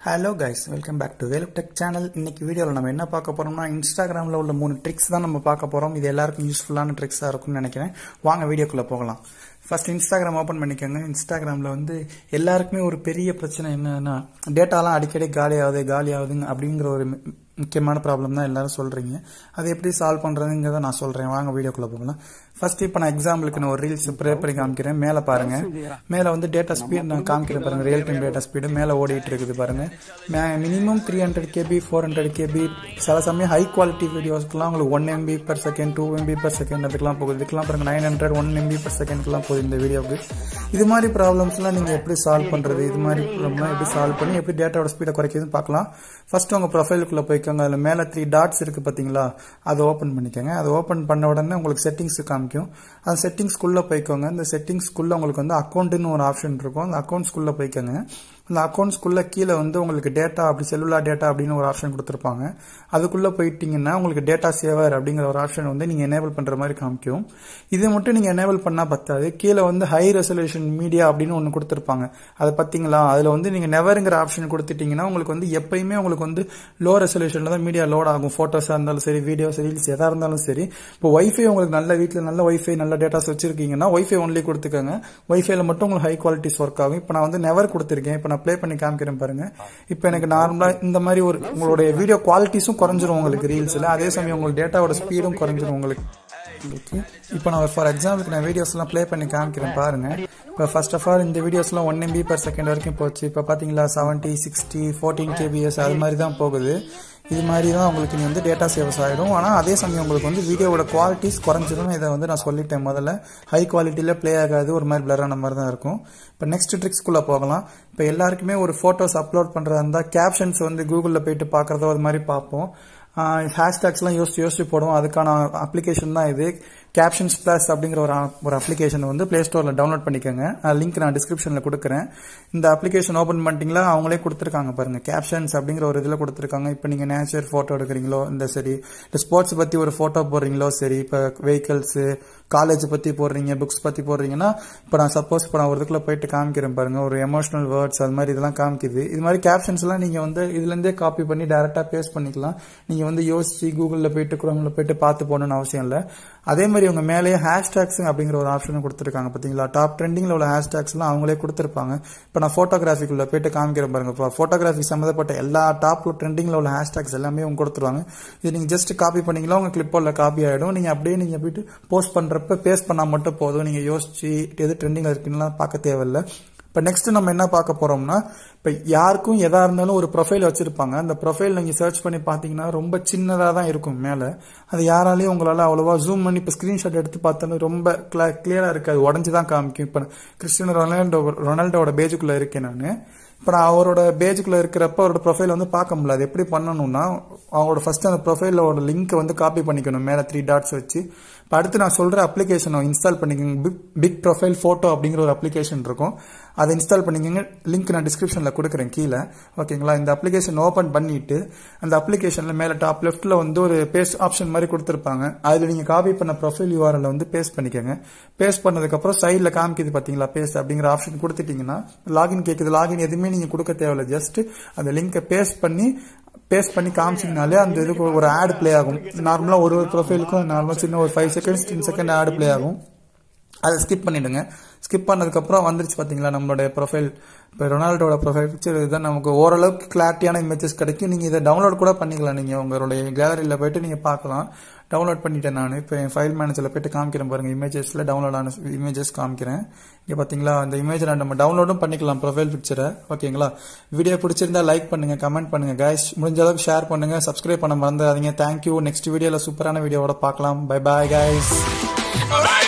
Hello guys welcome back to Velu tech channel இன்னைக்கு வீடியோவில் நம்ம என்ன பார்க்க போறோம்னா இன்ஸ்டாகிராமில் உள்ள மூணு ட்ரிக்ஸ் தான் நம்ம பார்க்க போறோம் இது எல்லாருக்கும் யூஸ்ஃபுல்லான ட்ரிக்ஸாக இருக்கும்னு நினைக்கிறேன் வாங்க வீடியோக்குள்ளே போகலாம் ஃபர்ஸ்ட் இன்ஸ்டாகிராம் ஓப்பன் பண்ணிக்கோங்க இன்ஸ்டாகிராமில் வந்து எல்லாருக்குமே ஒரு பெரிய பிரச்சனை என்னன்னா டேட்டாலாம் அடிக்கடி காலி ஆகுது காலி ஆகுதுங்க அப்படிங்கிற ஒரு மு- முக்கியமான ப்ராப்ளம் தான் எல்லாரும் சொல்றீங்க அதை எப்படி சால்வ் பண்றதுங்கிறத நான் சொல்றேன் வாங்க வீடியோக்குள்ள போகலாம் ஃபர்ஸ்ட் இப்போ நான் எக்ஸாம்பிளுக்கு நான் ஒரு ரீல்ஸ் ப்ரே பண்ணி காமிக்கிறேன் மேலே பாருங்க மேலே வந்து டேட்டா ஸ்பீட் நான் காமிக்கிறேன் பாருங்க ரியல் டைம் டேட்டா ஸ்பீடு மேலே ஓடிட்டு இருக்குது பாருங்க minimum three hundred KB four hundred KB சில சமயம் ஹை குவாலிட்டி வீடியோஸ்க்குலாம் உங்களுக்கு one MB per second two MB per second அதுக்கெல்லாம் போகுது இதுக்கெல்லாம் பாருங்க nine hundred one MB per செகண்ட்க்குலாம் போகுது இந்த வீடியோக்கு இது மாதிரி ப்ராப்ளம்ஸ்லாம் நீங்கள் எப்படி சால்வ் பண்ணுறது இது மாதிரி ப்ராப்ளம்லாம் எப்படி சால்வ் பண்ணி எப்படி டேட்டாவோட ஸ்பீடை குறைக்கிறதுன்னு பார்க்கலாம் ஃபர்ஸ்ட் உங்கள் ப்ரொஃபைலுக்குள்ளே போய்க்கோங்க அதில் மேலே த்ரீ டாட்ஸ் இருக்குது பார்த்தீங்களா அதை ஓப்பன் பண்ணிக்கோங்க அதை ஓப்பன் பண்ண உடனே உங்களுக்கு செட்டிங்ஸ் காமிக்கும் அந்த செட்டிங்ஸ்குள்ளே போய்க்கோங்க இந்த செட்டிங்ஸ்குள்ளே உங்களுக்கு வந்து அக்கௌண்ட்டுன்னு ஒரு ஆப்ஷன் இருக்கும் அந்த அக்கௌண்ட்ஸ்குள்ளே போய்க்கோங்க அந்த அக்கௌண்ட்ஸ்குள்ளே கீழே வந்து உங்களுக்கு டேட்டா அப்படி செல்லுலார் டேட்டா அப்படின்னு ஒரு ஆப்ஷன் கொடுத்துருப்பாங்க அதுக்குள்ளே போயிட்டீங்கன்னா உங்களுக்கு டேட்டா சேவர் அப்படிங்கிற ஒரு ஆப்ஷன் வந்து நீங்கள் எனேபிள் பண்ணுற மாதிரி காமிக்கும் இதை மட்டும் நீங்கள் எனேபிள் பண்ணால் பத்தாது கீழே வந்து ஹை ரெசல்யூஷன் மீடியா அப்படின்னு ஒன்று கொடுத்துருப்பாங்க அதை பார்த்தீங்களா அதில் வந்து நீங்கள் நெவருங்கிற ஆப்ஷன் கொடுத்துட்டீங்கன்னா உங்களுக்கு வந்து எப்பயுமே உங்களுக்கு வந்து லோ ரெசல்யூஷனில் தான் மீடியா லோட் ஆகும் ஃபோட்டோஸாக இருந்தாலும் சரி வீடியோஸ் ரீல்ஸ் எதாக இருந்தாலும் சரி இப்போ ஒய்ஃபை உங்களுக்கு நல்ல வீட்டில் நல்ல ஒய்ஃபை நல்ல டேட்டாஸ் வச்சிருக்கீங்கன்னா ஒய்ஃபை ஒன்லி கொடுத்துக்கோங்க ஒய்ஃபைல மட்டும் உங்களுக்கு ஹை குவாலிட்டிஸ் ஒர்க் ஆகும் இப்போ நான் வந்து நெவர் கொடுத்துருக்கேன் இப்போ நான் ப்ளே பண்ணி காமிக்கிறேன் பாருங்க இப்போ எனக்கு நார்மலாக இந்த மாதிரி ஒரு உங்களுடைய வீடியோ குவாலிட்டிஸும் குறைஞ்சிரும் உங்களுக்கு ரீல்ஸில் அதே சமயம் உங்களுக்கு டேட்டாவோட ஸ்பீடும் குறைஞ்சிரும் உங்களுக்கு ஓகே இப்போ நான் ஃபார் எக்ஸாம்பிளுக்கு நான் வீடியோஸ்லாம் ப்ளே பண்ணி காமிக்கிறேன் பாருங்க இப்போ ஃபர்ஸ்ட் ஆஃப் ஆல் இந்த வீடியோஸ்லாம் ஒன் எம்பி per செகண்ட் வரைக்கும் போச்சு இப்போ பார்த்தீங்களா செவன்ட்டி சிக்ஸ்டி ஃபோர்டீன் கேபிஎஸ் அது மாதிரி தான் போகுது இது மாதிரி தான் உங்களுக்கு நீ வந்து டேட்டா சேவஸ் ஆகிடும் ஆனால் அதே சமயம் உங்களுக்கு வந்து வீடியோவோட குவாலிட்டிஸ் குறைஞ்சிரும் இதை வந்து நான் சொல்லிட்டேன் முதல்ல ஹை குவாலிட்டியில் ப்ளே ஆகாது ஒரு மாதிரி பிளரான மாதிரி தான் இருக்கும் இப்போ நெக்ஸ்ட் ட்ரிக்ஸ்குள்ளே போகலாம் இப்போ எல்லாருக்குமே ஒரு ஃபோட்டோஸ் அப்லோட் பண்ணுறதா இருந்தால் கேப்ஷன்ஸ் வந்து கூகுளில் போயிட்டு பார்க்குறதோ அது மாதிரி பார்ப்போம் ஹேஷ்டேக்ஸ்லாம் யோசிச்சு யோசிச்சு போடுவோம் அதுக்கான அப்ளிகேஷன் தான் இது கேப்ஷன்ஸ் ப்ளஸ் அப்படிங்கிற ஒரு a- ஒரு அப்ளிகேஷன் வந்து ப்ளே ஸ்டோரில் டவுன்லோட் பண்ணிக்கோங்க லிங்க் நான் டிஸ்கிரிப்ஷனில் கொடுக்குறேன் இந்த அப்ளிகேஷன் ஓப்பன் பண்ணிட்டீங்களா அவங்களே கொடுத்துருக்காங்க பாருங்க கேப்ஷன்ஸ் அப்படிங்கிற ஒரு இதில் கொடுத்துருக்காங்க இப்போ நீங்கள் நேச்சர் ஃபோட்டோ எடுக்கிறீங்களோ இந்த சரி இல்லை ஸ்போர்ட்ஸ் பற்றி ஒரு ஃபோட்டோ போடுறீங்களோ சரி இப்போ வெஹிக்கல்ஸு காலேஜ் பற்றி போடுறீங்க புக்ஸ் பற்றி போடுறீங்கன்னா இப்போ நான் சப்போஸ் இப்போ நான் ஒரு இதுக்குள்ள போயிட்டு காமிக்கிறேன் பாருங்க ஒரு எமோஷனல் வேர்ட்ஸ் அது மாதிரி இதெல்லாம் காமிக்குது இது மாதிரி கேப்ஷன்ஸ் எல்லாம் நீங்கள் வந்து இதுலேருந்தே காப்பி பண்ணி டேரெக்டாக பேஸ்ட் பண்ணிக்கலாம் நீங்கள் வந்து யோசிச்சு கூகுளில் போயிட்டு குரோமில் போயிட்டு பார்த்து போகணும்னு அவசியம் இல்லை அதே மாதிரி உங்க மேலேயே ஹேஷ்டேக்ஸ் அப்படிங்கிற ஒரு ஆப்ஷனும் கொடுத்துருக்காங்க பார்த்தீங்களா டாப் ட்ரெண்டிங்கில் உள்ள ஹேஷ்டேக்ஸ்லாம் அவங்களே கொடுத்துருப்பாங்க இப்போ நான் ஃபோட்டோகிராஃபிக்குள்ள போயிட்டு காமிக்கிறேன் பாருங்க இப்போ ஃபோட்டோகிராஃபி சம்மந்தப்பட்ட எல்லா டாப் ட்ரெண்டிங்கில் உள்ள ஹேஷ்டேக்ஸ் எல்லாமே அவங்க கொடுத்துருவாங்க இது நீங்கள் ஜஸ்ட் காப்பி பண்ணீங்களா உங்க கிளிப்போல காப்பி ஆகிடும் நீங்கள் அப்படியே நீங்கள் போயிட்டு போஸ்ட் பண்ணுறப்ப பேஸ்ட் பண்ணால் மட்டும் போதும் நீங்கள் யோசிச்சு எது ட்ரெண்டிங்கில் இருக்குன்னா பார்க்க தேவையில்லை இப்போ நெக்ஸ்ட் நம்ம என்ன பார்க்க போறோம்னா இப்போ யாருக்கும் எதா இருந்தாலும் ஒரு ப்ரொஃபைல் வச்சிருப்பாங்க அந்த ப்ரொஃபைல் நீங்க சர்ச் பண்ணி பார்த்தீங்கன்னா ரொம்ப சின்னதாக தான் இருக்கும் மேலே அது யாராலையும் உங்களால அவ்வளோவா ஜூம் பண்ணி இப்போ ஸ்கிரீன்ஷாட் எடுத்து பார்த்தாலும் ரொம்ப கிளியரா இருக்காது உடஞ்சி தான் காமிக்கும் இப்போ கிறிஸ்டியனோ ரொனால்டோ ரொனால்டோட பேஜுக்குள்ள இருக்கேன் நான் இப்போ நான் அவரோட பேஜுக்குள்ள இருக்கிறப்ப அவரோட ப்ரொஃபைல் வந்து பார்க்க முடியல அது எப்படி பண்ணணும்னா அவரோட ஃபர்ஸ்ட் அந்த ப்ரொஃபைலோட லிங்க்கை வந்து காப்பி பண்ணிக்கணும் மேலே த்ரீ டாட்ஸ் வச்சு இப்போ அடுத்து நான் சொல்ற அப்ளிகேஷனை இன்ஸ்டால் பண்ணிக்கோங்க பிக் பிக் ப்ரொஃபைல் ஃபோட்டோ அப்படிங்கிற ஒரு அப்ளிகேஷன் இருக்கும் அதை இன்ஸ்டால் பண்ணிக்கோங்க லிங்க் நான் டிஸ்கிரிப்ஷனில் கொடுக்குறேன் கீழே ஓகேங்களா இந்த அப்ளிகேஷன் ஓப்பன் பண்ணிட்டு அந்த அப்ளிகேஷனில் மேலே டாப் லெஃப்ட்டில் வந்து ஒரு பேஸ்ட் ஆப்ஷன் மாதிரி கொடுத்துருப்பாங்க அதில் நீங்கள் காப்பி பண்ண ப்ரொஃபைல் யூஆர்எல் வந்து பேஸ்ட் பண்ணிக்கோங்க பேஸ்ட் பண்ணதுக்கப்புறம் சைடில் காமிக்குது பார்த்தீங்களா பேஸ்ட் அப்படிங்கிற ஆப்ஷன் கொடுத்துட்டீங்கன்னா லாகின் கேட்குது லாகின் எதுவுமே நீங்கள் கொடுக்க தேவையில்ல ஜஸ்ட் அந்த லிங்கை பேஸ்ட் பண்ணி பேஸ்ட் பண்ணி காமிச்சிங்கனாலே அந்த இதுக்கு ஒரு ஆட் ப்ளே ஆகும் நார்மலாக ஒரு ஒரு ப்ரொஃபைலுக்கும் நார்மலாக சின்ன ஒரு five seconds ten second ad play ஆகும் அதை ஸ்கிப் பண்ணிடுங்க ஸ்கிப் பண்ணதுக்கப்புறம் வந்துருச்சு பார்த்தீங்களா நம்மளுடைய ப்ரொஃபைல் இப்போ ரொனால்டோட ப்ரொஃபைல் பிக்சர் இதுதான் நமக்கு ஓரளவுக்கு கிளாரிட்டியான இமேஜஸ் கிடைக்கும் நீங்கள் இதை டவுன்லோட் கூட பண்ணிக்கலாம் நீங்கள் உங்களுடைய கேலரியில் போயிட்டு நீங்கள் பார்க்கலாம் டவுன்லோட் பண்ணிட்டேன் நான் இப்போ என் ஃபைல் மேனேஜரில் போயிட்டு காமிக்கிறேன் பாருங்க இமேஜஸில் டவுன்லோட் ஆன இமேஜஸ் காமிக்கிறேன் இங்கே பார்த்தீங்களா அந்த இமேஜ் நம்ம டவுன்லோடும் பண்ணிக்கலாம் ப்ரொஃபைல் பிக்சரை ஓகேங்களா வீடியோ பிடிச்சிருந்தா லைக் பண்ணுங்க கமெண்ட் பண்ணுங்க கைஸ் முடிஞ்ச அளவுக்கு ஷேர் பண்ணுங்க சப்ஸ்கிரைப் பண்ண மறந்துடாதீங்க தேங்க்யூ நெக்ஸ்ட் வீடியோவில் சூப்பரான வீடியோவோட பார்க்கலாம் பை பாய் கைஸ் Alright.